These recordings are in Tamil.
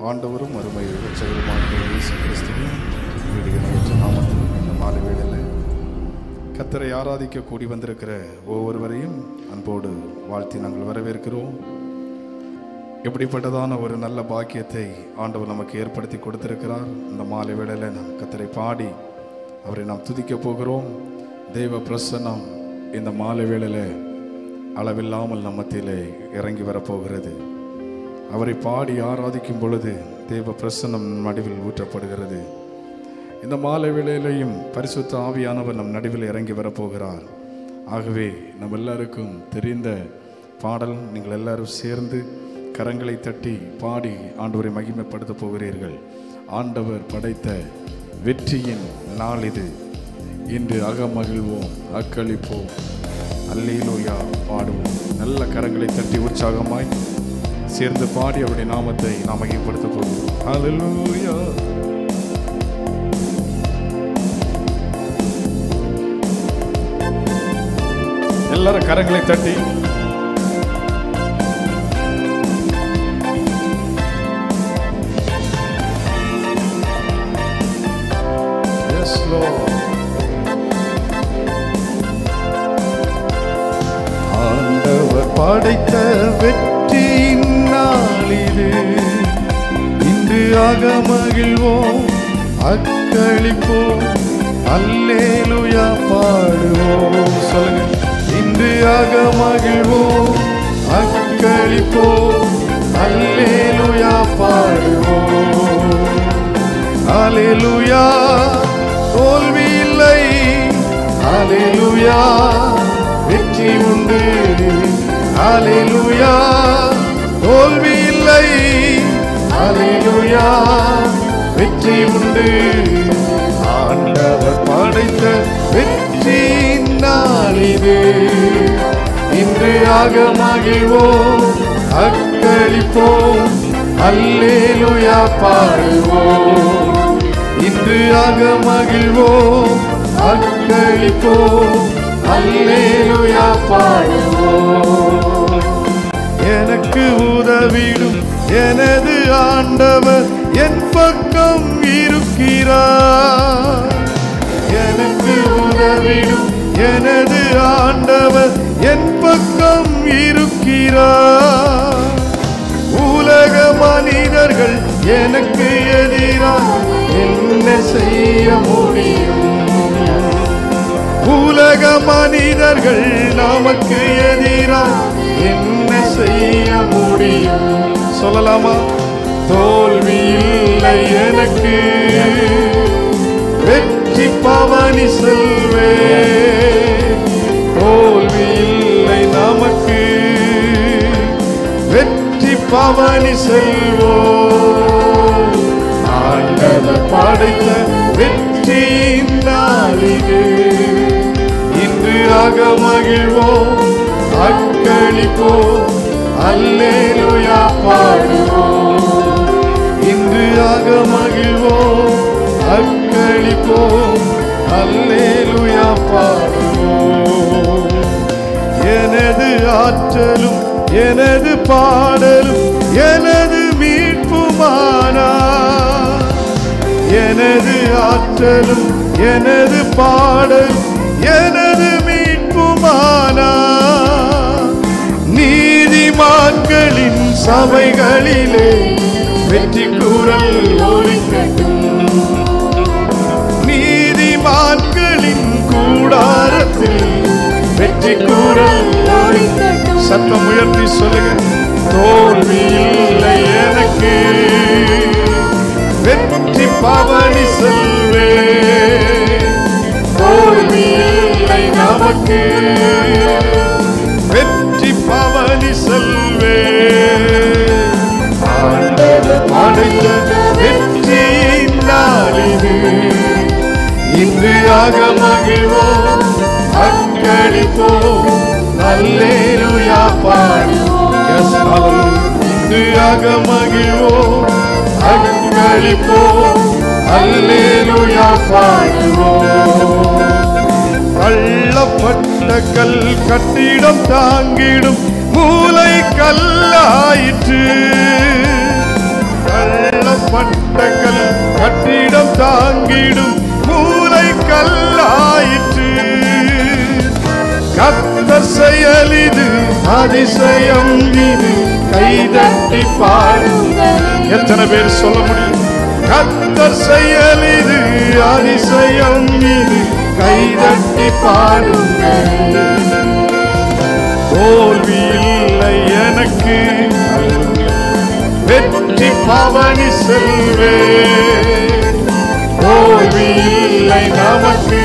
ஆண்டவரும் அருமை ரட்சகருமான இயேசு கிறிஸ்துவின் வீடு இணையற்ற நாமத்தில் இந்த மாலை வேளையில் கத்தரை ஆராதிக்க கூடி வந்திருக்கிற ஒவ்வொருவரையும் அன்போடு வாழ்த்தி நாங்கள் வரவேற்கிறோம் எப்படிப்பட்டதான ஒரு நல்ல பாக்கியத்தை ஆண்டவர் நமக்கு ஏற்படுத்தி கொடுத்திருக்கிறார் இந்த மாலை வேளையில் நாம் கத்தரை பாடி அவரை நாம் துதிக்க போகிறோம் தெய்வ பிரசன்னம் இந்த மாலை வேளையில் அளவில்லாமல் நம்ம மத்தியிலே இறங்கி வரப்போகிறது அவரை பாடி ஆராதிக்கும் பொழுது தெய்வ பிரசன்னம் நம் நடுவில் ஊற்றப்படுகிறது இந்த மாலை வேளையிலையும் பரிசுத்த ஆவியானவர் நம் நடுவில் இறங்கி வரப்போகிறார் ஆகவே நம்ம எல்லாருக்கும் தெரிந்த பாடல் நீங்கள் எல்லாரும் சேர்ந்து கரங்களை தட்டி பாடி ஆண்டவரை மகிமைப்படுத்த போகிறீர்கள் ஆண்டவர் படைத்த வெற்றியின் நாள் இது இன்று அகமகிழ்வோம் அக்களிப்போம் அல்லேலூயா பாடுவோம் நல்ல கரங்களை தட்டி உற்சாகமாய் சேர்ந்து பாடி அவருடைய நாமத்தை நாம் மகிமைப்படுத்த போகிறோம் அல்லேலூயா எல்லாரும் கரங்களை தட்டி Yes, Lord. ஆண்டவர் படைத்த வெற்றியின் நாளிது இன்று அகமகிழ்வோம் அக்களிப்போம் அல்லேலுயா பாடுவோம் சொல்லுங்க இன்று அகமகிழ்வோம் அக்களிப்போம் அல்லேலுயா பாடுவோம் அலேலுயா தோல்வி இல்லை அலேலுயா வெற்றி உண்டு அலேலுயா தோல்வி இல்லை அலேலுயா வெற்றி உண்டு ஆண்டவர் படைத்த வெற்றி நாளிது இன்று ஆகமகிழ்வோம் அக்களிப்போம் அல்லேலுயா பாடுவோம் இன்று அகமகிழ்வோம் அக்களிப்போம் அல்லேலுயா பாடுவோம் எனக்கு உதவிடும் எனது ஆண்டவர் என் பக்கம் இருக்கிறார் எனக்கு உதவிடும் எனது ஆண்டவர் என் பக்கம் இருக்கிறார் உலக மனிதர்கள் எனக்கு எதிராக என்ன செய்ய முடியும் உலக மனிதர்கள் நமக்கு எதிராக என்ன செய்ய முடியும் சொல்லலாமா தோல்வி இல்லை எனக்கு வெற்றி பவனி செல்வே தோல்வி இல்லை நமக்கு வெற்றி பவனி செல்வோ ஆண்டவர் படைத்த வெற்றியின் நாளிது இன்று அகமகிழ்வோம் அக்களிப்போம் அல்லேலுயா பாடுவோம் இன்று அகமகிழ்வோம் அக்களிப்போம் அல்லேலுயா பாடுவோம் எனது ஆற்றலும் எனது பாடலும் எனது மீட்புமானா எனது ஆற்றலும் எனது பாடலும் எனது மீட்புமானா நீதிமான்களின் சபைகளிலே வெற்றி குரல் ஒலிக்கட்டும் நீதிமான்களின் கூடாரத்தில் வெற்றி குரல் ஒலிக்கட்டும் சத்தம் உயர்த்தி சொல்லுங்க தோல்வி இல்லை எனக்கு வெற்றி பவனி செல்வே தோல்வி இல்லை நமக்கு வெற்றி பவனி செல்வே ஆண்டவர் படைத்த வெற்றியின் நாளிது இன்று அகமகிழ்வோம் அக்களிப்போம் அல்லேலுயா பாடுவோம் Yes, hallelujah. இன்று அகமகிழ்வோம் அக்களிப்போம் அல்லேலுயா பாடுவோம் தள்ளப்பட்ட கல் கட்டிடம் தாங்கிடும் மூளை கல்லாயிற்று தள்ள அதிசயம் இது கைதட்டி பாடுங்கள் எத்தனை பேர் சொல்ல முடியும் கத்தர் செயல் இது அதிசயம் இது கைதட்டி பாடுங்கள் தோல்வி இல்லை எனக்கு வெற்றி பவனி செல்வே தோல்வி இல்லை நமக்கு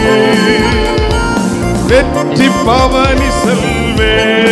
வெற்றி பவனி செல்வே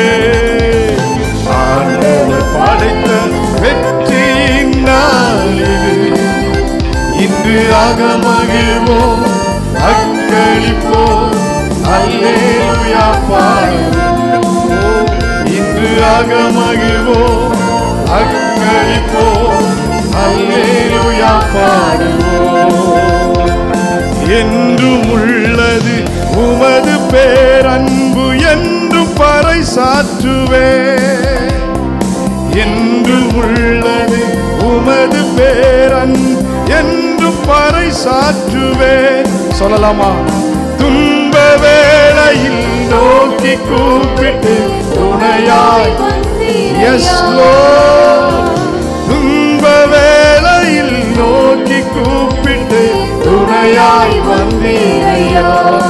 ஆண்டவர் படைத்த வெற்றியின் நாள் இது இன்று அகமகிழ்வோம் அக்களிப்போம் அல்லேலுயா பாடுவோம் இன்று அகமகிழ்வோம் அக்களிப்போம் அல்லேலுயா பாடுவோம் என்றும் உள்ளது உமது பேரன்பு என்றும் பறை சாற்றுவே என்றும் உள்ளது உமது பேரன் என்றும் பறை சாற்றுவே சொல்லலாமா துன்ப வேளையில் நோக்கி கூப்பிட்டு துணையாய் எஸ் துன்ப வேளையில் நோக்கி கூப்பிட்டு துணையாய் வந்தீரையா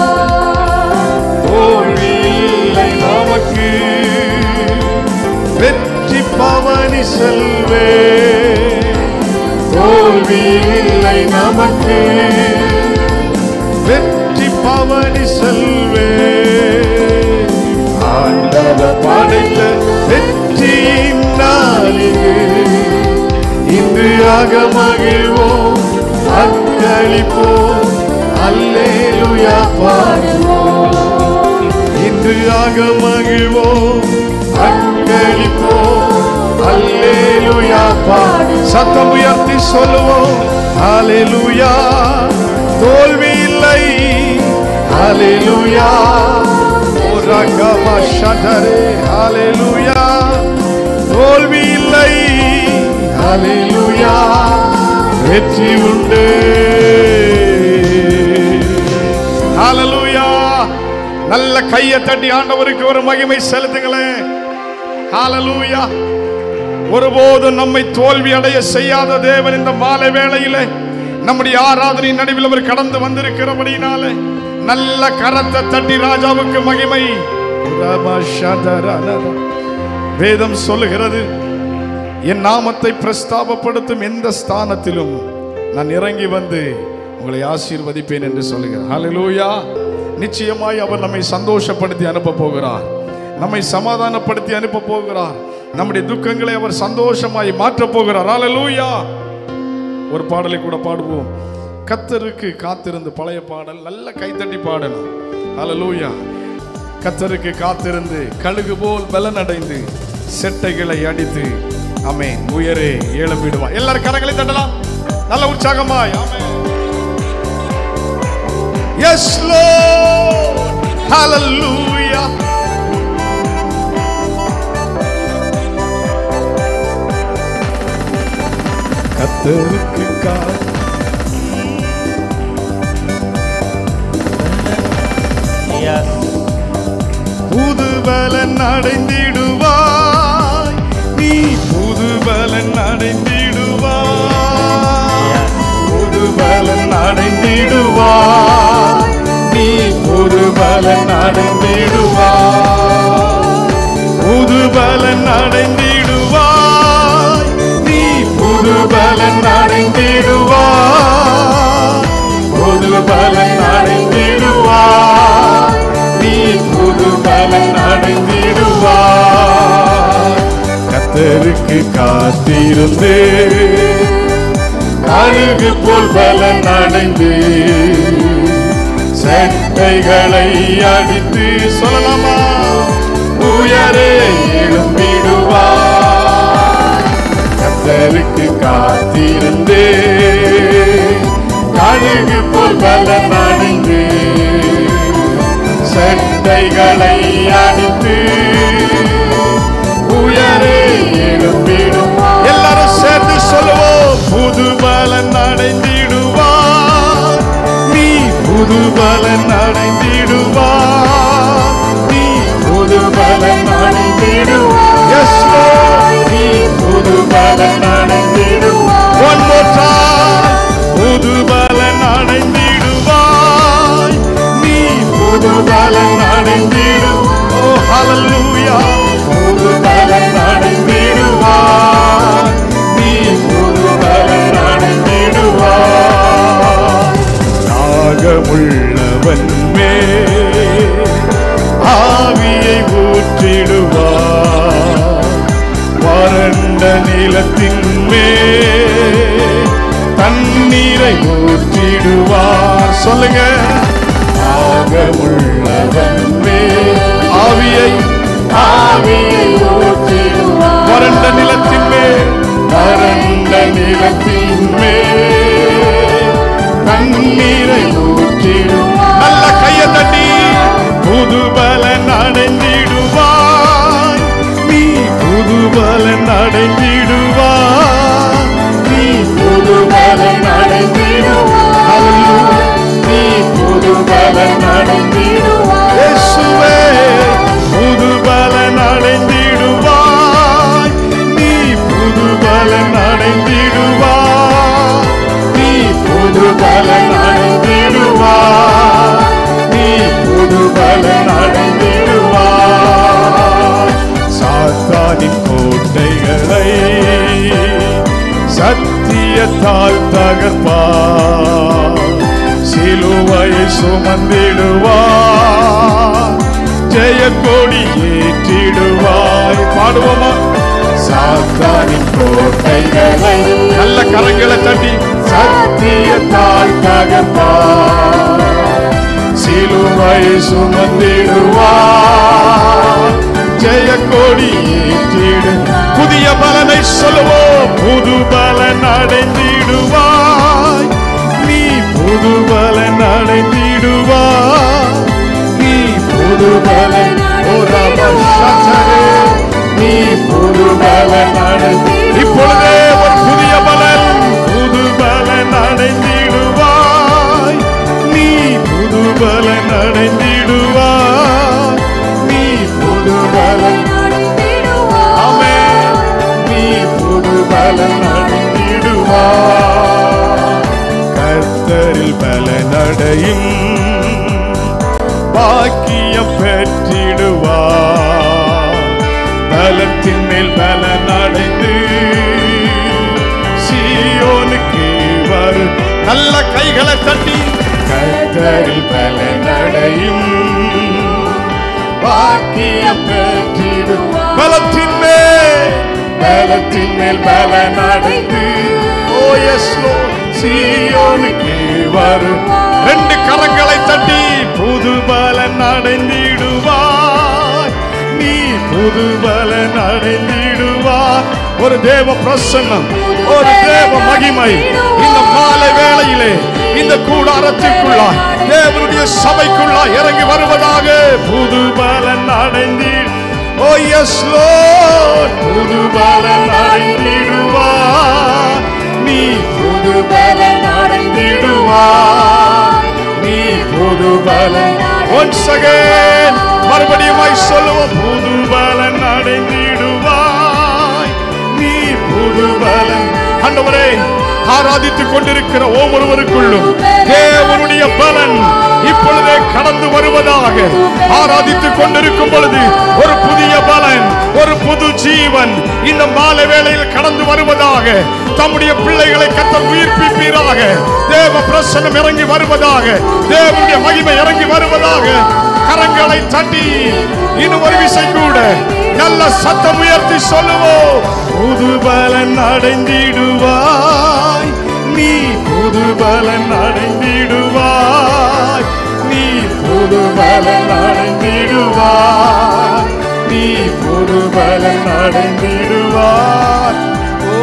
தோல்வி இல்லை நமக்கு வெற்றி பவனி செல்வே தோல்வி இல்லை நமக்கு வெற்றி பவனி செல்வே ஆண்டவர் படைத்த வெற்றியின் நாளிது இன்று அகமகிழ்வோம் அக்களிப்போம் அல்லேலுயா பாடுவோம் இன்று அகமகிழ்வோம் அக்களிப்போம் அல்லேலுயா பாடு சத்தம் உயர்த்தி சொல்லுவோம் ஹalleluya தோல்வி இல்லை ஹalleluya ஓரகமா ஷடரே ஹalleluya தோல்வி இல்லை ஹalleluya வெற்றி உண்டு ஹalleluya நல்ல கையை தட்டி ஆண்டவருக்கு ஒரு மகிமை செலுத்துங்களேன் ஹalleluya ஒருபோதும் நம்மை தோல்வி அடைய செய்யாத தேவன் இந்த மாலை வேளையிலே நம்முடைய ஆராதனை நடுவில் அவர் கடந்து வந்திருக்கிறபடினாலே நல்ல கரத்தை தட்டி ராஜாவுக்கு மகிமை வேதம் சொல்லுகிறது என் நாமத்தை பிரஸ்தாபப்படுத்தும் எந்த ஸ்தானத்திலும் நான் இறங்கி வந்து உங்களை ஆசீர்வதிப்பேன் என்று சொல்லுகிறார் ஹalleluya நிச்சயமாய் அவர் நம்மை சந்தோஷப்படுத்தி அனுப்ப போகிறார் நம்மை சமாதானப்படுத்தி அனுப்ப போகிறார் நம்முடைய துக்கங்களை அவர் சந்தோஷமாய் மாற்றப் போகிறார் ஹalleluya ஒரு பாடலை கூட பாடுவோம் கத்தருக்கு காத்திருந்து பழைய பாடல் நல்ல கைத்தட்டி பாடணும் ஹalleluya கத்தருக்கு காத்திருந்து கழுகு போல் பலனடைந்து செட்டைகளை அடித்து ஆமென் உயரே ஏழம்பிடுவான் எல்லாரும் கரங்களை தட்டலாம் நல்ல உற்சாகமாய் ஆமென் எஸ் லோர்ட் ஹalleluya கத்தருக்கு காத்து புதுபலன் அடைந்திடுவாய் நீ புதுபலன் அடைந்திடுவாய் புதுபலன் அடைந்திடுவாய் நீ புதுபலன் அடைந்திடுவாய் புதுபலன் அடைந்திடுவாய் நீ புதுபலன் அடைந்திடுவாய் புதுபலன் அடைந்திடுவாய் நீ புதுபலன் அடைந்திடுவாய் கத்தருக்கு காத்திருந்து அழுகு போல் பலன் அடைந்து செட்டைகளை அடித்து சொல்லலாமா உயரே எழும்பிடுவார் கத்தருக்கு காத்திருந்து அழுகு போல் பலன் அடைந்து செட்டைகளை அடித்து உயரே எழும்பிடும் எல்லாரும் சேர்ந்து சொல்லுவோம் புது பலன் அடைந்திடுவார் நீ புது பலன் அடைந்திடுவார் நீ புது பலன் அடைந்திடுவார் தண்ணீரை ஊற்றிடுவார் சொல்லுங்க ஆக உள்ளவன் மேல் ஆவியை ஆவியை ஊற்றிடுவார் வறண்ட நிலத்தின் மேல் வறண்ட நிலத்தின் மேல் தண்ணீரை ஊற்றிடுவார் நல்ல கையை தட்டி புதுபலன் அடைந்திடுவாய் நீ புதுபலன் அடைந்திடுவாய் நீ புதுபலன் அடைந்திடுவாய் நீ புதுபலன் அடைந்திடுவாய் இயேசுவே புதுபலன் அடைந்திடுவாய் நீ புதுபலன் அடைந்திடுவாய் நீ புதுபலன் அடைந்திடுவாய் நீ புதுபலன் அடைந்திடுவாய் சாத்தானின் கோட்டைகளை சத்தியத்தால் தகர்ப்பார் சிலுவை சுமந்திடுவார் ஜெய கொடி ஏற்றிடுவாய் பாடுவோமா சாத்தானின் கோட்டைகளை நல்ல கரங்களை தட்டி சத்தியத்தால் தகர்ப்பார் சிலுவை சுமந்திடுவார் ஜெய கொடி ஏற்றிடு புதிய பலனை சொல்லுவோம் புது பலன் அடைந்திடுவாய் நீ புது பலன் அடைந்திடுவாய் நீ புது பலன் ஒரு அவசரே நீ புது பலன் அடைந்து இப்பொழுதே ஒரு புதிய பலன் புது பலன் அடைந்திடுவாய் நீ புது பலன் அடைந்திடுவாய் நீ புது பலன் ஆமே நீ புது பலன் அடைந்திடுவாய் கர்த்தரில் பலனடையும் பாக்கியம் பெற்றிடுவார் பலத்தின் மேல் பலன் அடைந்து சீயோனுக்கு வரும் நல்ல கைகளை தட்டி கர்த்தரில் பலனடையும் பாக்கியம் பெற்றிடுவார் பலத்தின் மேல் பலத்தின் மேல் பலன் அடைந்து ஓ எஸ் சீயோனுக்கு வரும் ரெண்டு கரங்களை தட்டி புது பலன் அடைந்திடுவாய் நீ புது பலன் அடைந்திடுவாய் ஒரு தேவ பிரசன்னம் ஒரு தேவ மகிமை இந்த மாலை வேளையிலே இந்த கூடாரத்திற்குள்ளாய் தேவனுடைய சபைக்குள்ளாய் இறங்கி வருவதாக புது பலன் அடைந்தீர் ஓ எஸ் புது பலன் அடைந்திடுவாய் நீ புது பலன் அடைந்திடுவாய் நீ புது பலன் once again மறுபடியும் சொல்லுவோம் புது பலன் அடைந்திடுவாய் நீ புது பலன் ஆண்டவரே ஆராதித்துக் கொண்டிருக்கிற ஒவ்வொருவருக்குள்ளும் தேவனுடைய பலன் இப்பொழுதே கடந்து வருவதாக ஆராதித்துக் கொண்டிருக்கும் பொழுது ஒரு புதிய பலன் ஒரு புது ஜீவன் இந்த மாலை வேளையில் கடந்து வருவதாக தம்முடைய பிள்ளைகளை கத்தர் உயிர்ப்பிப்பீராக தேவ பிரசனம் இறங்கி வருவதாக தேவனுடைய மகிமை இறங்கி வருவதாக கரங்களை தட்டி இன்னும் ஒரு விசை கூட நல்ல சத்தம் உயர்த்தி சொல்லுவோம் புது பலன் அடைந்திடுவாய் நீ புது பலன் அடைந்திடுவாய் நீ புது பலன் அடைந்திடுவாய் நீ புது பலன் அடைந்திடுவாய் ஓ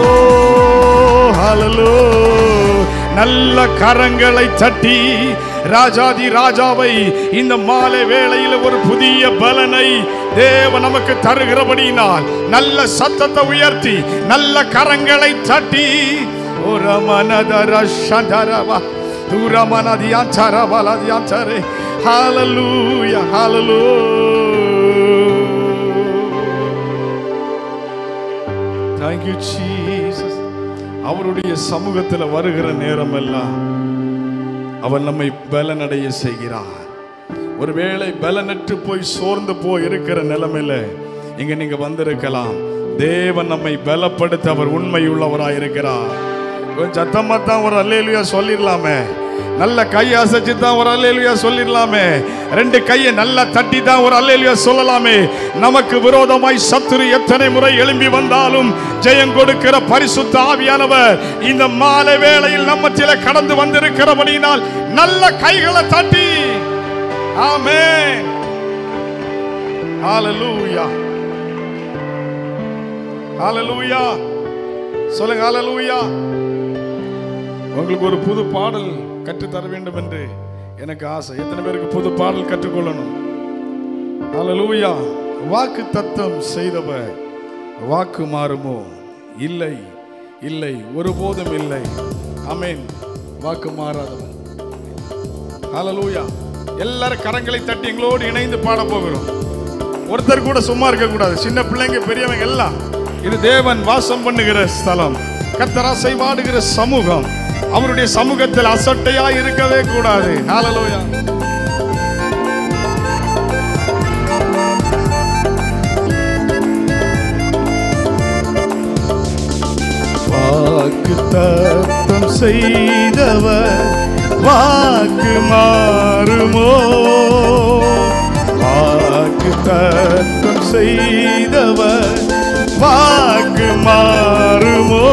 ஹலலோ நல்ல கரங்களை தட்டி ராஜாதி ராஜாவை இந்த மாலை வேளையில் ஒரு புதிய பலனை தேவ நமக்கு தருகிறபடியினால் நல்ல சத்தத்தை உயர்த்தி நல்ல கரங்களை தட்டி ஒரு மனதர சதரவா தூரமனதியாச்சரவலதியாச்சரே ஹalleluya hallelujah thank you jesus அவருடைய சமூகத்தில் வருகிற நேரமெல்லாம் அவர் நம்மை பலனடைய செய்கிறார் ஒருவேளை பலனற்று போய் சோர்ந்து போய் இருக்கிற நிலைமையில இங்க நீங்க வந்திருக்கலாம் தேவன் நம்மை பலப்படுத்த அவர் உண்மை உள்ளவராய் இருக்கிறார் கொஞ்சம் சத்தமா தான் ஒரு அல்லேலுயா சொல்லிடலாமே நல்ல கையை அசைச்சு தான் ஒரு அல்லேலுயா சொல்லிடலாமே ரெண்டு கையை நல்லா தட்டி தான் ஒரு அல்லேலுயா சொல்லலாமே நமக்கு விரோதமாய் சத்துரு எத்தனை முறை எழும்பி வந்தாலும் ஜெயம் கொடுக்கிற பரிசுத்த ஆவியானவர் இந்த மாலை வேளையில் நம்மத்தில கடந்து வந்திருக்கிறபடியினால் நல்ல கைகளை தட்டி ஆமென் ஹalleluya ஹalleluya சொல்லுங்க ஹalleluya உங்களுக்கு ஒரு புது பாடல் கற்றுத் தர வேண்டும் என்று எனக்கு ஆசை எத்தனை பேருக்கு புது பாடல் கற்றுக்கொள்ளணும் ஹalleluya வாக்கு தத்தம் செய்தவர் வாக்கு மாறுமோ இல்லை இல்லை ஒருபோதும் இல்லை ஆமென் வாக்கு மாறாதவர் ஹalleluya எல்லாரும் கரங்களை தட்டி எங்களோடு இணைந்து பாட போகிறோம் ஒருத்தர் கூட சும்மா இருக்க கூடாது சின்ன பிள்ளைங்க பெரியவங்க எல்லாம் இது தேவன் வாசம் பண்ணுகிற ஸ்தலம் கத்தராசை வாடுகிற சமூகம் அவருடைய சமூகத்தில் அசட்டையா இருக்கவே கூடாது ஹalleluya வாக்கு தத்தம் செய்தவர் வாக்கு மாறுமோ வாக்கு தத்தம் செய்தவர் வாக்கு மாறுமோ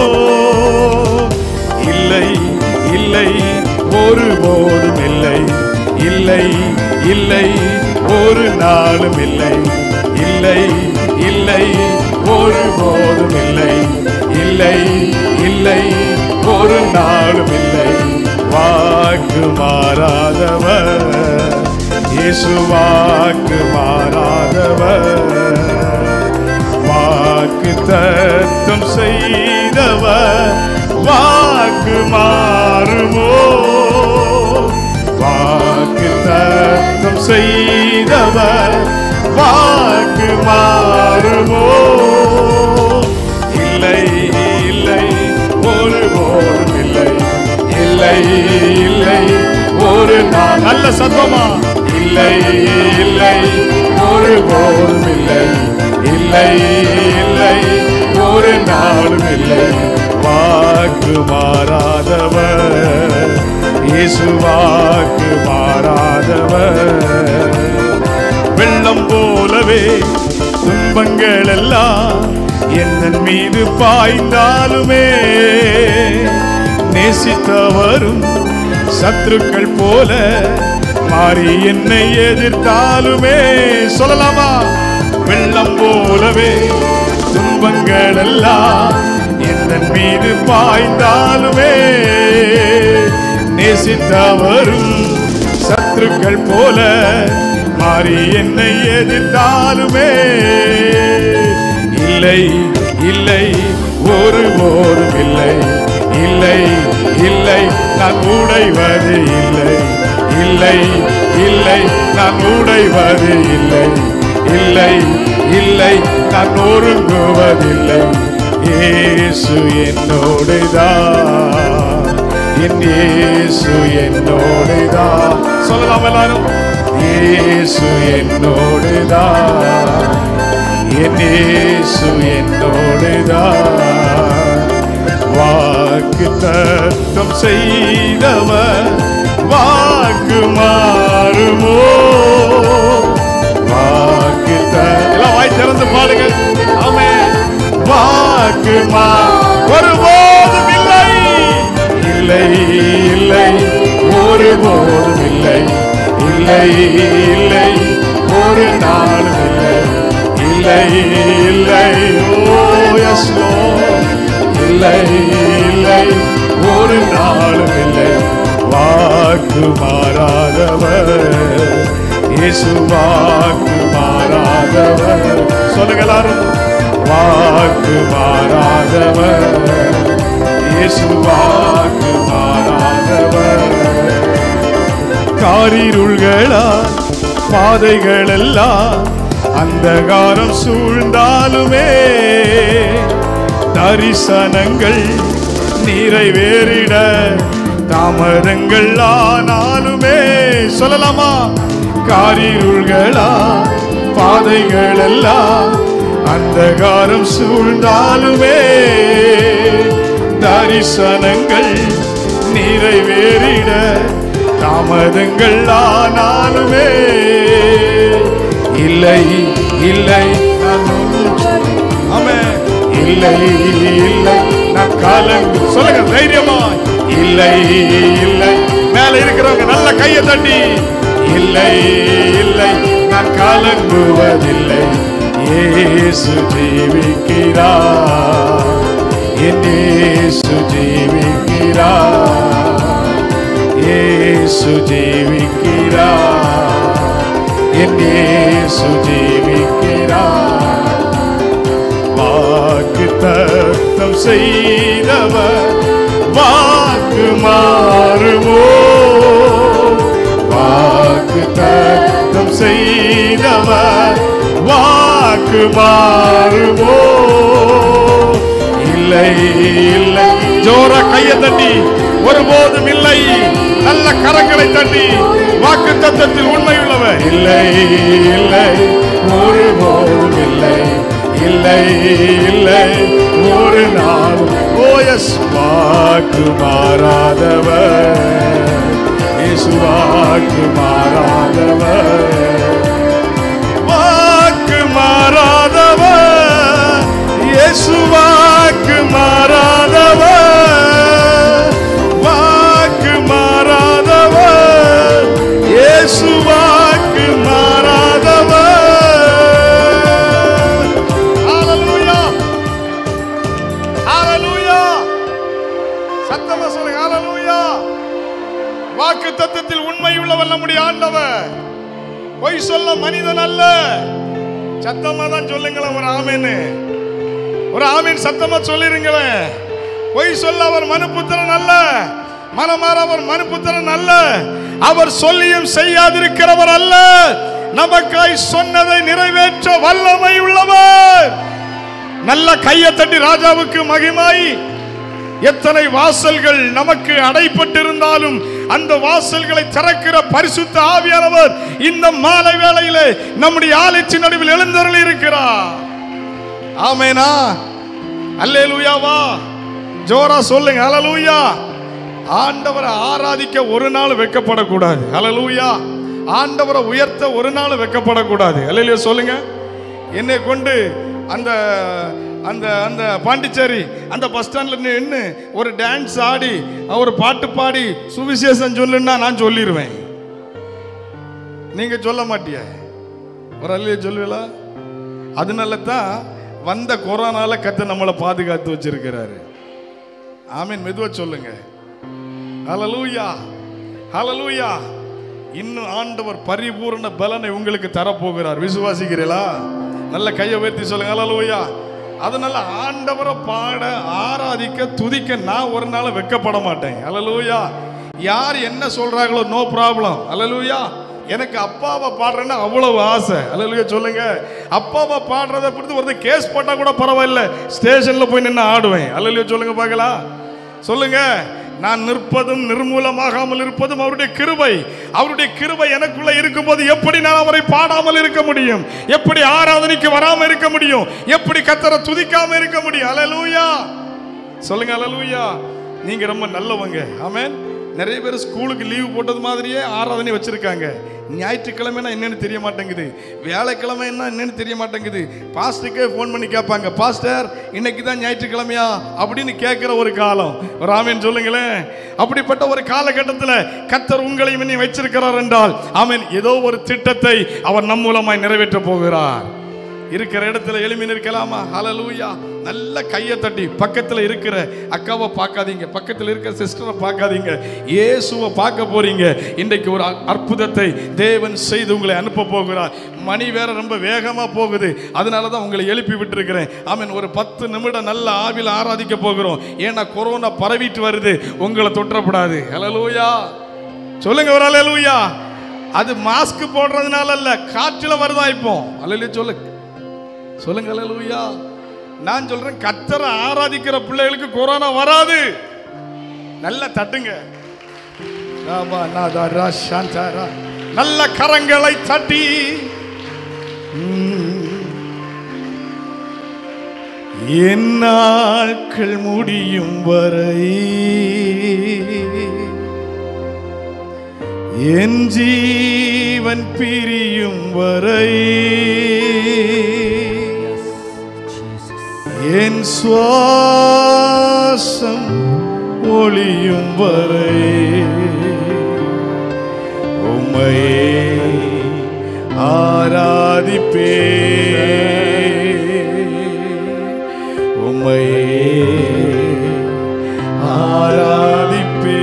இல்லை இல்லை ஒருபோதும் இல்லை இல்லை இல்லை ஒரு நாளும் இல்லை இல்லை இல்லை ஒருபோதும் இல்லை இல்லை இல்லை ஒரு நாளும் இல்லை வாக்கு மாறாதவர் இயேசு வாக்கு மாறாதவர் வாக்கு தத்தம் செய்தவர் வாக்கு மாறுமோ வாக்கு தத்தம் செய்தவர் வாக்கு மாறுமோ இல்லை இல்லை ஒருபோதும் இல்லை இல்லை இல்லை ஒரு நாள் நல்ல சத்தமா இல்லை இல்லை ஒருபோதும் இல்லை இல்லை இல்லை ஒரு நாளும் இல்லை வாக்கு மாறாதவர் இயேசு வாக்கு மாறாதவர் வெள்ளம் போலவே துன்பங்கள் எல்லாம் என் மீது பாய்ந்தாலுமே நேசித்தவரும் சத்துருக்கள் போல மாறி என்னை எதிர்த்தாலுமே சொல்லலாமா வெள்ளம் போலவே துன்பங்கள் எல்லாம் என் மீது பாய்ந்தாலுமே நேசித்தவரும் சத்துருக்கள் போல மாறி என்னை எதிர்த்தாலுமே இல்லை இல்லை ஒருபோதும் இல்லை இல்லை இல்லை நான் உடைவது இல்லை இல்லை இல்லை நான் உடைவது இல்லை இல்லை இல்லை நான் ஒருங்குவதில்லை இயேசு என்னோடுதான் என் இயேசு என்னோடுதான் சொல்லலாம் எல்லாரும் இயேசு என்னோடுதான் என் இயேசு என்னோடுதான் வாக்கு தத்தம் செய்தவர் வாக்கு மாறுமோ வாக்கு த- எல்லாம் வாய் திறந்து பாடுங்க ஆமே வாக்கு மா ஒருபோதும் இல்லை இல்லை இல்லை ஒருபோதும் இல்லை இல்லை இல்லை ஒரு நாளும் இல்லை இல்லை இல்லை ஓ எஸ் இல்லை இல்லை ஒரு நாளும் இல்லை வாக்கு மாறாதவர் இயேசு வாக்கு மாறாதவர் சொல்லுங்க எல்லாரும் வாக்கு மாறாதவர் இயேசு வாக்கு மாறாதவர் காரிருள்களா பாதைகள் எல்லாம் அந்தகாரம் சூழ்ந்தாலுமே தரிசனங்கள் நிறைவேறிட தாமதங்கள் ஆனாலுமே சொல்லலாமா காரிருள்களா பாதைகள் எல்லாம் அந்தகாரம் சூழ்ந்தாலுமே தரிசனங்கள் நிறைவேறிட தாமதங்கள் ஆனாலுமே இல்லை இல்லை நான் உன் ஆமென். இல்லை இல்லை நான் கலங்கு சொல்லுங்க தைரியமா இல்லை இல்லை மேல இருக்கிறவங்க நல்ல கையை தட்டி இல்லை இல்லை நான் கலங்குவதில்லை இயேசு ஜீவிக்கிறார் என் இயேசு ஜீவிக்கிறார் இயேசு ஜீவிக்கிறார் என் இயேசு ஜீவிக்கிறார் வாக்கு தத்தம் செய்தவர் வாக்கு மாறுமோ வாக்கு தத்தம் செய்தவர் வாக்கு மாறுமோ இல்லை இல்லை ஜோர கையை தட்டி ஒருபோதும் இல்லை நல்ல கரங்களை தட்டி வாக்கு தத்தத்தில் உண்மை உள்ளவர் இல்லை இல்லை ஒருபோதும் இல்லை இல்லை இல்லை ஒரு நாள் ஓயஸ் வாக்கு மாறாதவர் இயேசு வாக்கு மாறாதவர் வாக்கு மாறாதவர் இயேசு வாக்கு மாறாதவர் வாக்கு மாறாதவர் இயேசு வாக்கு மாறாதவர் ஹalleluya ஹalleluya சத்தமா சொல்லுங்க ஹalleluya வாக்கு தத்தத்தில் உண்மை உள்ளவர் நம்முடைய ஆண்டவர் பொய் சொல்ல மனிதன் அல்ல சத்தமா தான் சொல்லுங்களேன் ஒரு ஆமேன்னு ஒரு ஆமீன் சத்தமா சொல்லிருங்களேன் பொய் சொல்ல அவர் மனுபுத்திரன் அல்ல மனமாற அவர் மனுபுத்திரன் அல்ல அவர் சொல்லியும் செய்யாதிருக்கிறவர் அல்ல நமக்காய் சொன்னதை நிறைவேற்ற வல்லமை உள்ளவர் நல்ல கையை தட்டி ராஜாவுக்கு மகிமாய் எத்தனை வாசல்கள் நமக்கு அடைப்பட்டிருந்தாலும் அந்த வாசல்களை திறக்கிற பரிசுத்த ஆவியானவர் இந்த மாலை வேளையிலே நம்முடைய ஆலயத்தின் நடுவில் எழுந்தருளி இருக்கிறார் ஆமேனா அல்லேலூயாவா ஜோரா சொல்லுங்க ஹalleluya ஆண்டவரை ஆராதிக்க ஒரு நாள் வெக்கப்படக்கூடாது ஹalleluya ஆண்டவரை உயர்த்த ஒரு நாள் வெக்கப்படக்கூடாது அல்லேலூயா சொல்லுங்க என்னை கொண்டு அந்த அந்த அந்த பாண்டிச்சேரி அந்த பஸ் ஸ்டாண்டில் நின்று ஒரு டான்ஸ் ஆடி ஒரு பாட்டு பாடி சுவிசேஷம் சொல்லுன்னா நான் சொல்லிடுவேன் நீங்க சொல்ல மாட்டிய ஒரு அல்லையே சொல்லுவீங்களா அதனால தான் வந்த கொரோனால கத்த நம்மளை பாதுகாத்து வச்சிருக்கிறாரு ஆமீன் மெதுவா சொல்லுங்க ஹalleluya ஹalleluya இன்னும் ஆண்டவர் பரிபூர்ண பலனை உங்களுக்கு தரப்போகிறார் விசுவாசிக்கிறீங்களா நல்ல கையை உயர்த்தி சொல்லுங்க ஹalleluya அதனால ஆண்டவரை பாட ஆராதிக்க துதிக்க நான் ஒரு நாள் வெக்கப்பட மாட்டேன் ஹalleluya யார் என்ன சொல்றாங்களோ நோ ப்ராப்ளம் ஹalleluya எனக்கு அப்பாவை பாடுறேன்னா அவ்வளவு ஆசை அல்லையா சொல்லுங்க அப்பாவை பாடுறத பிடித்து ஒருத்தர் கேஸ் போட்டா கூட பரவாயில்ல ஸ்டேஷன்ல போய் நின்று ஆடுவேன் அல்லையா சொல்லுங்க பார்க்கலாம் சொல்லுங்க நான் நிற்பதும் நிர்மூலமாகாமல் இருப்பதும் அவருடைய கிருபை அவருடைய கிருபை எனக்குள்ள இருக்கும்போது எப்படி நான் அவரை பாடாமல் இருக்க முடியும் எப்படி ஆராதனைக்கு வராம இருக்க முடியும் எப்படி கத்தரை துதிக்காம இருக்க முடியும் அலலூயா சொல்லுங்க அலலூயா நீங்க ரொம்ப நல்லவங்க ஆமென் நிறைய பேர் ஸ்கூலுக்கு லீவு போட்டது மாதிரியே ஆராதனை வச்சிருக்காங்க ஞாயிற்றுக்கிழமைனா என்னன்னு தெரிய மாட்டேங்குது வியாழக்கிழமைன்னா என்னன்னு தெரிய மாட்டேங்குது பாஸ்டருக்கே ஃபோன் பண்ணி கேட்பாங்க பாஸ்டர் இன்னைக்கு தான் ஞாயிற்றுக்கிழமையா அப்படின்னு கேட்குற ஒரு காலம் ராமன் சொல்லுங்களேன் அப்படிப்பட்ட ஒரு காலகட்டத்தில் கத்தர் உங்களை இன்னி வச்சிருக்கிறார் என்றால் ஆமென் ஏதோ ஒரு திட்டத்தை அவர் நம் மூலமாய் நிறைவேற்ற போகிறார் இருக்கிற இடத்துல எளிமை நிற்கலாமா ஹalleluya நல்ல கையை தட்டி பக்கத்தில் இருக்கிற அக்காவை பார்க்காதீங்க பக்கத்தில் இருக்கிற சிஸ்டரை பார்க்காதீங்க இயேசுவை பார்க்க போறீங்க இன்றைக்கு ஒரு அ- அற்புதத்தை தேவன் செய்து உங்களை அனுப்ப போகிறார் மணி வேற ரொம்ப வேகமா போகுது அதனால தான் உங்களை எழுப்பி விட்டுருக்கிறேன் ஆமென் ஒரு பத்து நிமிடம் நல்ல ஆவியில் ஆராதிக்க போகிறோம் ஏன்னா கொரோனா பரவிட்டு வருது உங்களை தொற்றப்படாது ஹalleluya சொல்லுங்க ஒரு ஹalleluya அது மாஸ்க் போடுறதுனால அல்ல காற்றில் வருதா இப்போ அல்லையா சொல்லு சொல்லுங்க அல்லேலூயா நான் சொல்றேன் கத்தரை ஆராதிக்கிற பிள்ளைகளுக்கு கொரோனா வராது நல்ல தட்டுங்க ராபா நாதா ரா சாந்தா ரா. நல்ல கரங்களை தட்டி ம். என் நாட்கள் முடியும் வரை என் ஜீவன் பிரியும் வரை என் சுவாசம் ஒளியும் வரை உம்மையே ஆராதிப்பே உம்மையே ஆராதிப்பே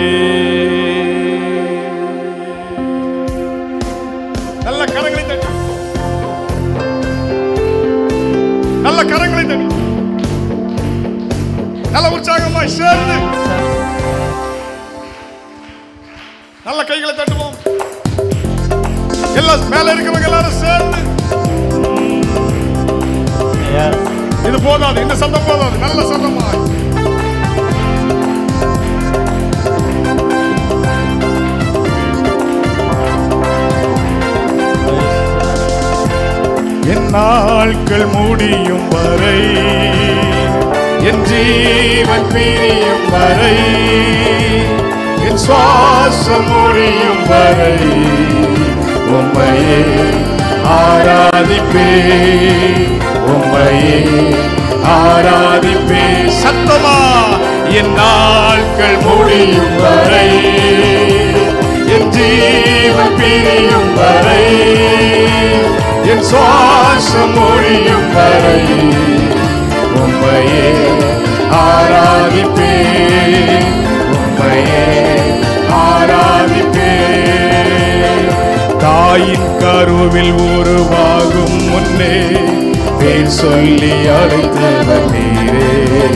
நல்ல கரங்களை தட்டி நல்ல கரங்களை தட்டி நல்ல உற்சாகமாய் சேர்ந்து நல்ல கைகளை தட்டுவோம் எல்லாம் மேல இருக்கிறவங்க எல்லாரும் சேர்ந்து இது போதாது இந்த சத்தம் போதாது நல்ல சத்தமாய் என் நாட்கள் முடியும் வரை என் ஜீவன் பிரியும் வரை என் சுவாசம் முடியும் வரை உம்மையே ஆராதிப்பே உம்மையே ஆராதிப்பே சத்தமா என் நாட்கள் முடியும் வரை என் ஜீவன் பிரியும் வரை என் சுவாசம் முடியும் வரை உம்மையே ஆராதிப்பே உம்மையே ஆராதிப்பே தாயின் கருவில் உருவாகும் முன்னே பேர் சொல்லி அழைத்தவர் நீரே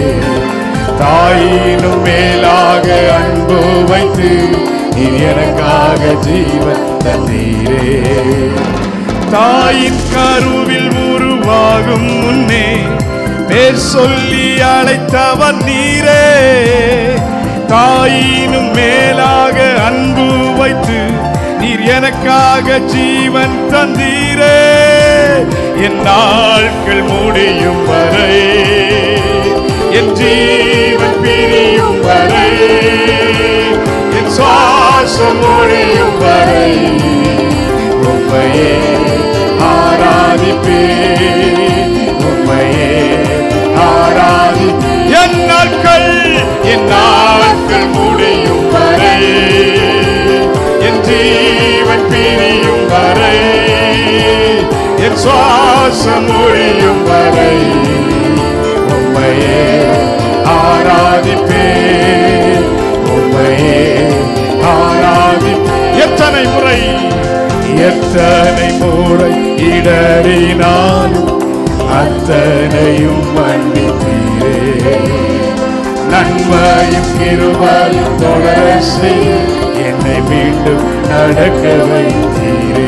தாயினும் மேலாக அன்பு வைத்து நீ எனக்காக ஜீவன் தந்தீரே தாயின் கருவில் உருவாகும் முன்னே பேர் சொல்லி அழைத்தவர் நீரே தாயினும் மேலாக அன்பு வைத்து நீர் எனக்காக ஜீவன் தந்தீரே என் நாட்கள் முடியும் வரை என் ஜீவன் பிரியும் வரை என் சுவாசம் முடியும் வரை உம்மையே ஆராதிப்பே உம்மையே ஆராதி என் நாட்கள் என் நாட்கள் முடியும் வரை என் ஜீவன் பிரியும் வரை என் சுவாசம் முடியும் வரை உம்மையே ஆராதிப்பே உம்மையே ஆராதிப்பே எத்தனை முறை எத்தனை முறை இடறினாலும் அத்தனையும் மன்னித்தீரே நன்மையும் கிருபையும் தொடர செய்ய என்னை மீண்டும் நடக்க வைத்தீரே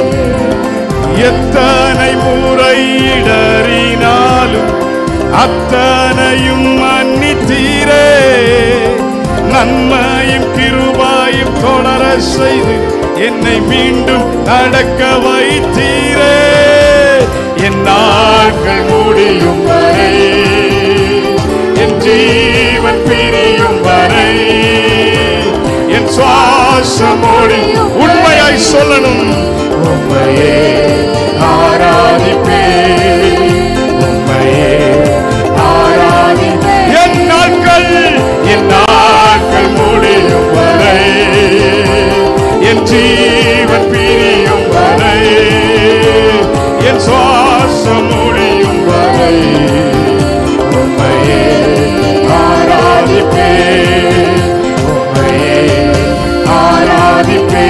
எத்தனை முறை இடறினாலும் அத்தனையும் மன்னித்தீரே நன்மையும் கிருபாயும் தொடர செய்து என்னை மீண்டும் நடக்க வைத்தீரே என் நாட்கள் முடியும் வரை என் ஜீவன் பிரியும் வரை என் சுவாசம் முடியும் உண்மையாய் சொல்லணும் உண்மையே ஆராதிப்பே உண்மையே ஆராதிப்பே என் நாட்கள் என் நாட்கள் முடியும் வரை என் ஜீவன் பிரியும் வரை என் சுவாசம் முடியும் வரை உண்மையே ஆராதிப்பே உண்மையே ஆராதிப்பே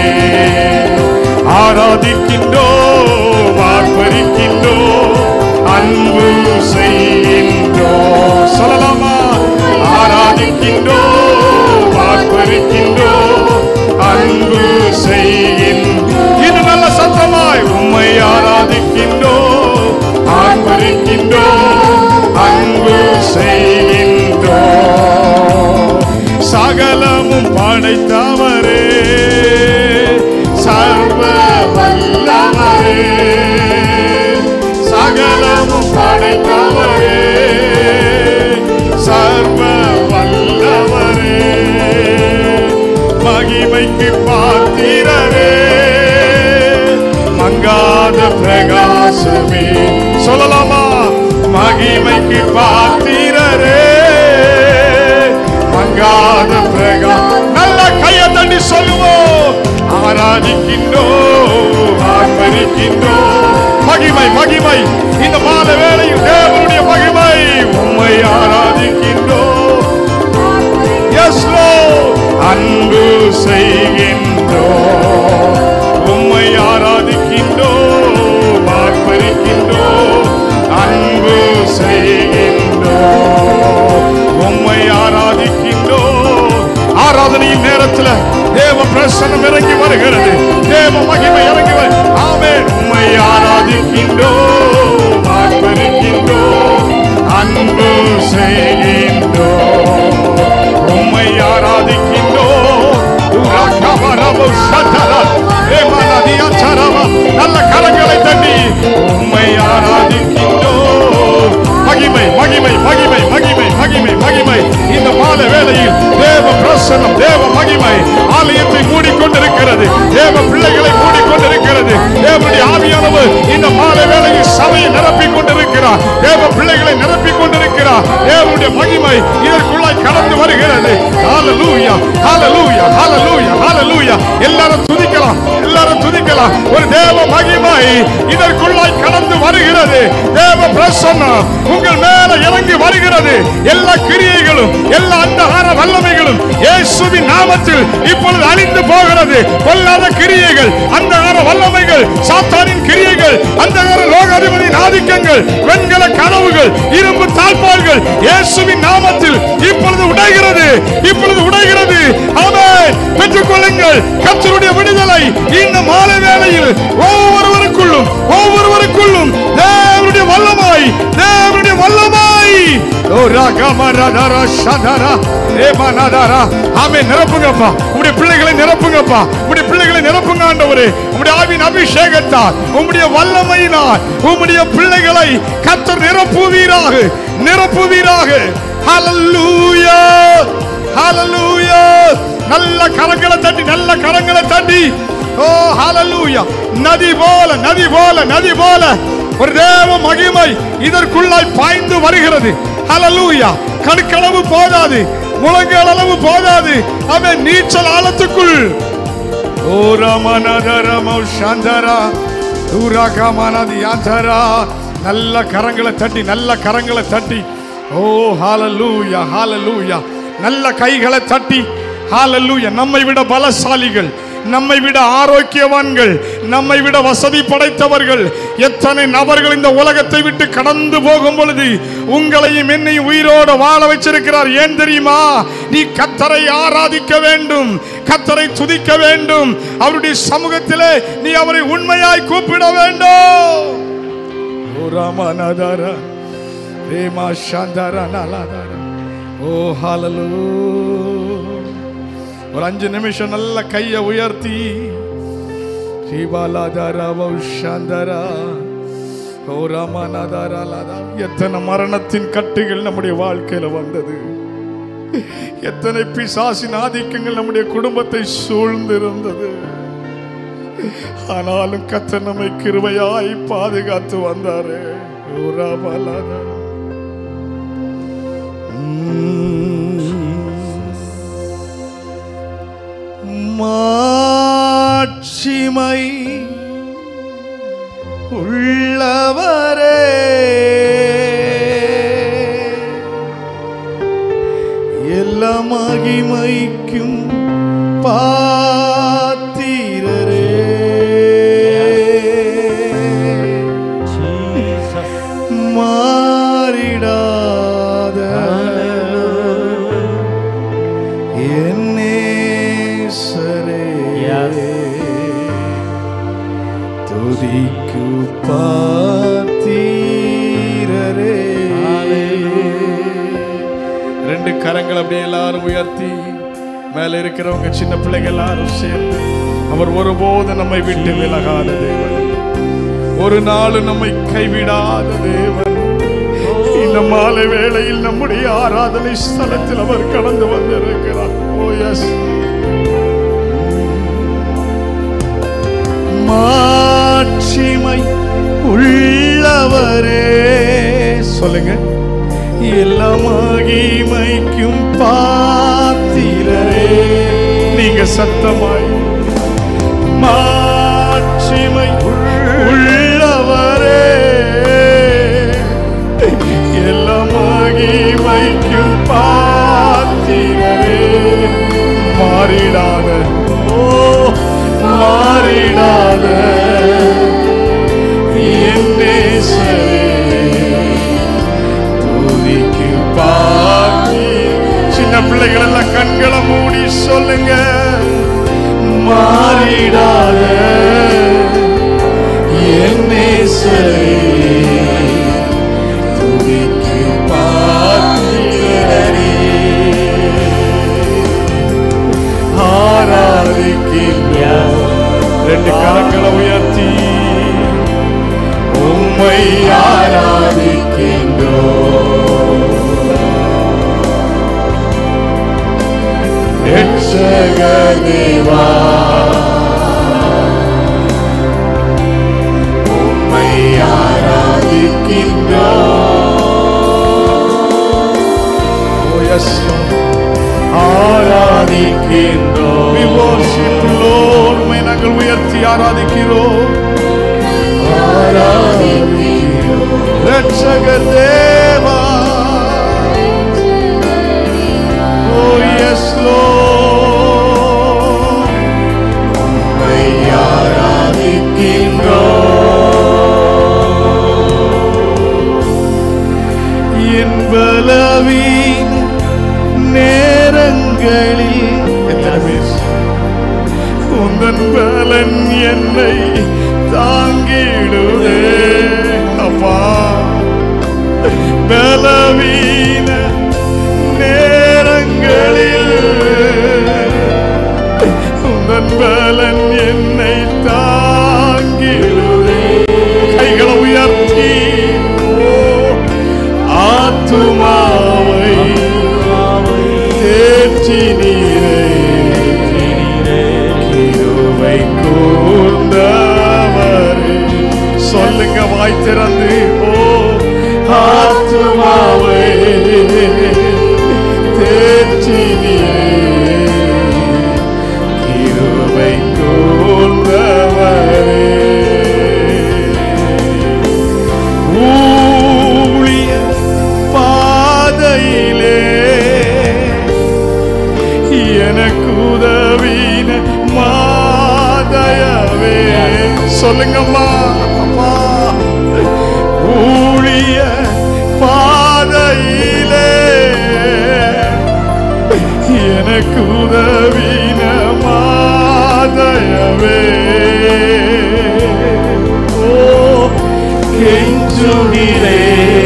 ஆராதிக்கின்றோம் ஆர்ப்பரிக்கின்றோம் அன்பு செய்கின்றோம் சொல்லலாமா ஆராதிக்கின்றோம் ஆர்ப்பரிக்கின்றோம் அன்பு செய்கின்றோம் இது நல்ல சத்தமாய் உம்மை ஆராதிக்கின்றோம் ஆர்ப்பரிக்கின்றோம் அன்பு செய்கின்றோம் சகலமும் படைத்தவரே சர்வ வல்லவரே சகலமும் படைத்தவரே சர்வ வல்லவரே மகிமைக்கு பா இல்லாத பிரகா நல்ல கையை தட்டி சொல்லுவோம் ஆராதிக்கின்றோம் ஆர்ப்பரிக்கின்றோம் மகிமை மகிமை இந்த மாத வேளையில் தேவனுடைய மகிமை உம்மை ஆராதிக்கின்றோம் எஸ் அன்பு செய்கின்றோம் உம்மை ஆராதிக்கின்றோம் ஆர்ப்பரிக்கின்றோம் அன்பு செய்கின்றோம் உம்மை ஆராதிக்கின்றோம் ஆராதனையின் நேரத்தில் தேவ பிரசனம் இறங்கி வருகிறது தேவ மகிமை இறங்கி வரு ஆமே உம்மை ஆராதிக்கின்றோம் ஆர்ப்பரிக்கின்றோம் அன்பு செய்கின்றோம் உம்மை ஆராதிக்கின்றோம் உலகமரபு சதரா, ஏமனதியா சரவா, நல்ல கரங்களை தட்டி உம்மை ஆராதிக்கின்றோம் மகிமை மகிமை மகிமை மகிமை மகிமை மகிமை இந்த மாத வேளையில் தேவ பிரசனம் தேவ மகிமை ஆலயத்தை மூடிக்கொண்டிருக்கிறது தேவ பிள்ளைகளை மூடிக்கொண்டிருக்கிறது தேவனுடைய ஆவியானவர் இந்த மாத வேளையில் சபையை நிரப்பிக் கொண்டிருக்கிறார் தேவ பிள்ளைகளை நிரப்பிக் கொண்டிருக்கிறார் தேவனுடைய மகிமை இதற்குள்ளாய் கடந்து வருகிறது ஹalleluya ஹalleluya ஹalleluya ஹalleluya எல்லாரும் துதிக்கலாம் எல்லாரும் துதிக்கலாம் ஒரு தேவ மகிமை இதற்குள்ளாய் கடந்து வருகிறது தேவ பிரசன்னம் உங்கள் மேல இறங்கி வருகிறது எல்லா கிரியைகளும் எல்லா அந்தகார வல்லமைகளும் இயேசுவின் நாமத்தில் இப்பொழுது அழிந்து போகிறது கொல்லாத கிரியைகள் அந்தகார வல்லமைகள் சாத்தானின் கிரியைகள் அந்தகார லோகாதிபதியின் ஆதிக்கங்கள் வெண்கல கனவுகள் இரும்பு தாழ்பால்கள் இயேசுவின் நாமத்தில் இப்பொழுது உடைகிறது இப்பொழுது உடைகிறது ஆமென் பெற்றுக் கொள்ளுங்கள் கர்த்தருடைய விடுதலை இந்த மாலை வேளையில் ஒவ்வொருவருக்குள்ளும் ஒவ்வொருவருக்குள்ளும் தேவனுடைய வல்லமாய் தேவனுடைய வல்லமாய் ஓ ராகமரதர சதர ஏமனதர ஆமே நிரப்புங்கப்பா உம்முடைய பிள்ளைகளை நிரப்புங்கப்பா உம்முடைய பிள்ளைகளை நிரப்புங்க ஆண்டவரே உம்முடைய ஆவின் அபிஷேகத்தால் உம்முடைய வல்லமையினால் உம்முடைய பிள்ளைகளை கர்த்தர் நிரப்புவீராக நிரப்புவீராக ஹalleluya ஹalleluya நல்ல கரங்களை தட்டி நல்ல கரங்களை தட்டி ஓ ஹalleluya நதி போல நதி போல நதி போல ஒரு தேவ மகிமை இதற்குள்ளாய் பாய்ந்து வருகிறது ஹalleluya கடுக்களவு போதாது முழங்கால் அளவு போதாது அவன் நீச்சல் ஆழத்துக்குள் ஓ ரமணதரமோ சந்தரா தூராகமானது யாந்தரா நல்ல கரங்களை தட்டி நல்ல கரங்களை தட்டி ஓ ஹalleluya ஹalleluya நல்ல கைகளை தட்டி ஹalleluya நம்மை விட பலசாலிகள் நம்மை விட ஆரோக்கியவான்கள் நம்மை விட வசதி படைத்தவர்கள் எத்தனை நபர்கள் இந்த உலகத்தை விட்டு கடந்து போகும் பொழுது உங்களையும் என்னையும் உயிரோடு வாழ வச்சிருக்கிறார் ஏன் தெரியுமா நீ கத்தரை ஆராதிக்க வேண்டும் கத்தரை துதிக்க வேண்டும் அவருடைய சமூகத்திலே நீ அவரை உண்மையாய் கூப்பிட வேண்டும் ஓ ராமநாதார ரேமா சாந்தார நாலாதார ஓ ஹalleluya ஒரு அஞ்சு நிமிஷம் நல்ல கையை உயர்த்தி ஸ்ரீபாலாதாரா சாந்தரா ஓ ராமநாதாரா லாதா எத்தனை மரணத்தின் கட்டுகள் நம்முடைய வாழ்க்கையில வந்தது எத்தனை பிசாசின் ஆதிக்கங்கள் நம்முடைய குடும்பத்தை சூழ்ந்திருந்தது ஆனாலும் கத்த நம்மை கிருபையாய் பாதுகாத்து வந்தாரு ஓ ராமலாதா மாட்சிமை உள்ளவரே எல்லா மகிமைக்கும் பாத்திரரே மாறிடாத என்னேசரே துதிக்கு பாத்தீரரே ரெண்டு கரங்கள் அப்படியே எல்லாரும் உயர்த்தி மேல இருக்கிறவங்க சின்ன பிள்ளைங்க எல்லாரும் சேர்ந்து அவர் ஒருபோது நம்மை விட்டு விலகாத தேவன் ஒரு நாள் நம்மை கைவிடாத தேவன் இந்த மாலை வேளையில் நம்முடைய ஆராதனை ஸ்தலத்தில் அவர் கடந்து வந்திருக்கிறார் ஓ எஸ் மாட்சிமை உள்ளவரே சொல்லுங்க எல்லா மகிமைக்கும் பாத்திரரே சத்தமாய் மாட்சிமை உள்ளவரே எல்லா மகிமைக்கும் பாத்திரரே மாறிடாத ஓ மாறிடாத என் நேசரே துதிக்கு பாக்கி சின்ன பிள்ளைகள் எல்லாம் கண்களை மூடி சொல்லுங்க மாறிடாத என் நேசரே துதிக்கு பாத்திரரே ஆராதிக்கின்றோம் ரெண்டு கரங்களை உயர்த்தி உம்மை ஆராதிக்கின்றோம் ரட்சக தேவா உம்மை ஆராதிக்கின்றோம் Oh, yes, Lord. ஆராதிக்கின்றோம் We worship you, Lord. உம்மை நாங்கள் உயர்த்தி ஆராதிக்கிறோம் ஆராதிக்கிறோம் ரட்சக தேவா Oh yes, Lord. உம்மை ஆராதிக்கின்றோம். என் பலவீன நேரங்களில் எத்தனை பேர் உந்தன் பலன் என்னை தாங்கிடுதே அப்பா பலவீன நேரங்களில் உந்தன் பலன் என்னை தாங்கிடுதே கைகளை உயர்த்தி ஓ, ஆத்துமாவை தேற்றி நீரே கிருபை கூர்ந்தவரே சொல்லுங்க வாய் திறந்து ஓ ஆத்துமாவை தேற்றி நீரே கிருபை கூர்ந்தவரே ஊழிய பாதையிலே எனக்கு உதவின மாதயவே சொல்லுங்கம்மா அப்பா ஊழிய பாதையிலே எனக்கு உதவின மாதயவே ஓ கெஞ்சுகிறே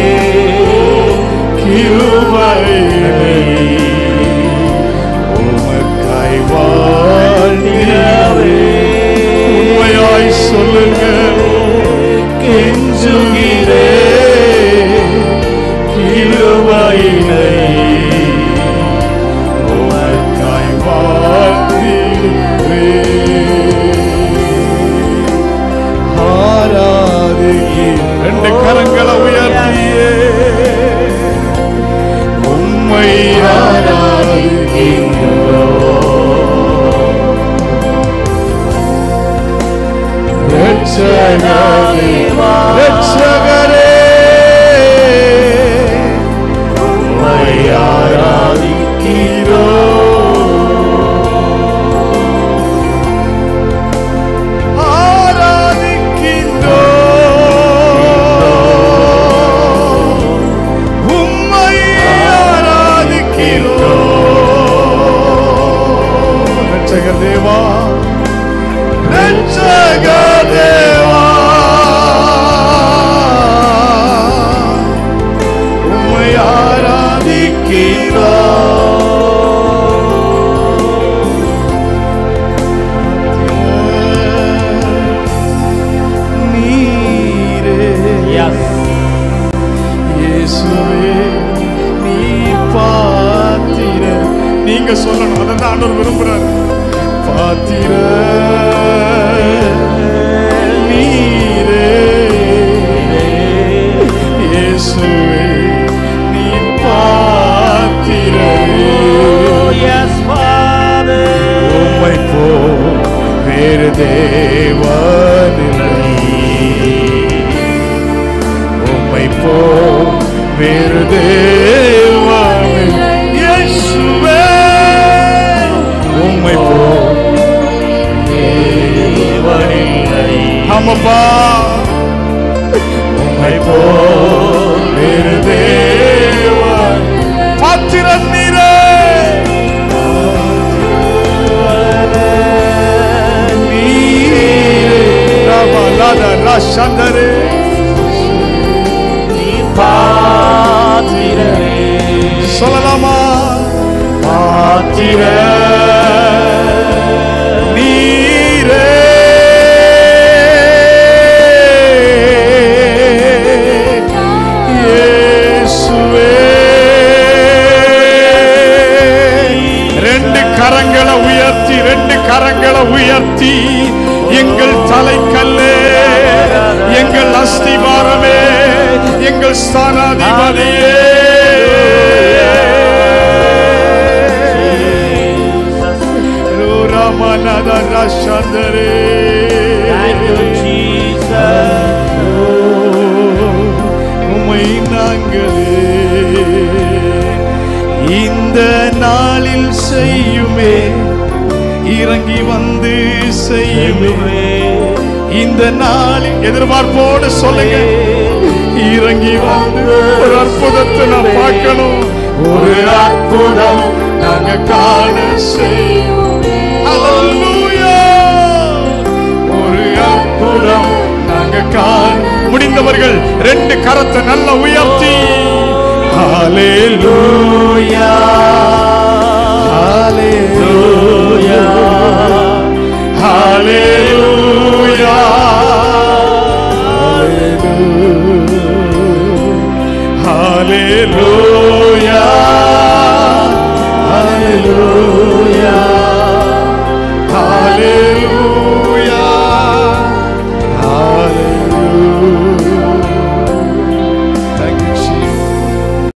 கிருபையிலே உமக்காய் வாழ்ந்திடவே உண்மையாய் சொல்லுங்க கெஞ்சுகிறே கிருபையிலே உமக்காய் வாழ்ந்திடவே ஆராதிக்கு ரெண்டு கரங்களை உயர்த்தியே உம்மை ஆராதிக்கின்றோம் ரட்சகரே உம்மை ஆராதிக்கிறோம் ஆராதிக்கின்றோம் உம்மை ஆராதிக்கிறோம் ரட்சக தேவா ரட்சக தேவா உம்மை ஆராதிக்கிறோம் நீரே இயேசுவே நீ பாத்திர நீங்க சொல்லணும் அதை தான் ஆண்டவர் விரும்புறாரு பாத்திர நீரே இயேசுவே நீ பாத்திர Yes, Father. உம்மை தேவனில்லை உம்மை போ வேறு தேவனில்லை இயேசுவே உம்மை போ ஆமாப்பா உம்மை போ வேறு தேவன் பாத்திரம் நீரே நீரே ரமலாத ரஷந்தரே சொல்லலாமா பாத்திர நீரே இயேசுவே ரெண்டு கரங்களை உயர்த்தி ரெண்டு கரங்களை உயர்த்தி எங்கள் தலைக்கல்லே எங்கள் அஸ்திவாரமே எங்கள் ஸ்தானாதிபதியே ராமநாத ராஷந்தரே உமை நாங்களே இந்த நாளில் செய்யுமே இறங்கி வந்து செய்யுமே இந்த நாளில் எதிர்பார்ப்போடு சொல்லுங்க இறங்கி வந்து ஒரு அற்புதத்தை நான் பார்க்கணும் ஒரு அற்புதம் நாங்க காண செய்யும் Hallelujah. ஒரு அற்புதம் நாங்க காண முடிந்தவர்கள் ரெண்டு கரத்தை நல்ல உயர்த்தி ஹalleluya ஹalleluya